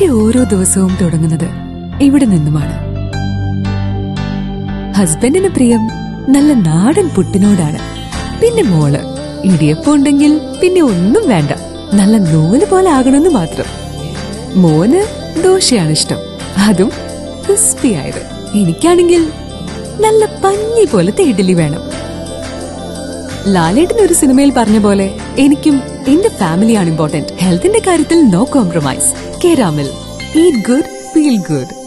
എന്റെ ഓരോ ദിവസവും തുടങ്ങുന്നത് ഇവിടെ നിന്നുമാണ് ഹസ്ബൻഡിന് പ്രിയം നല്ല നാടൻ പുട്ടിനോടാണ് പിന്നെ മോള് ഇടിയപ്പം ഉണ്ടെങ്കിൽ പിന്നെ ഒന്നും വേണ്ട നല്ല നൂല് പോലെ ആകണമെന്ന് മാത്രം മോന് ദോശയാണ് ഇഷ്ടം അതും ക്രിസ്പി ആയത് എനിക്കാണെങ്കിൽ നല്ല പഞ്ഞി പോലത്തെ ഇഡ്ഡലി വേണം ലാലേട്ടൻ ഒരു സിനിമയിൽ പറഞ്ഞ പോലെ എനിക്കും എന്റെ ഫാമിലിയാണ് ഇമ്പോർട്ടന്റ് ഹെൽത്തിന്റെ കാര്യത്തിൽ നോ കോംപ്രമൈസ് കേരാമിൽ ഈറ്റ് ഗുഡ് ഫീൽ ഗുഡ്